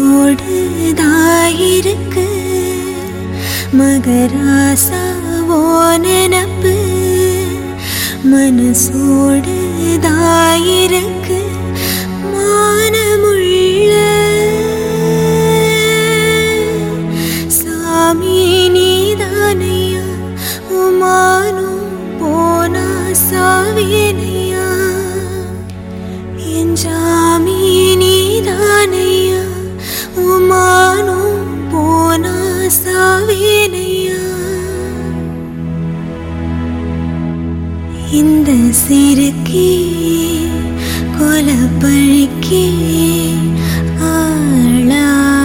மனசோடு தாயிருக்கு மகராசாவோ நினப்பு மனசோடு தாயிருக்கு மானமுள்ள சாமி நீதானையா உமானும் போனா சாவேனையா என் ஜாமி நீதானையா உமானும் போனா சாவேனையா இந்த சிறுக்கே கொலப்பழிக்கே ஆளா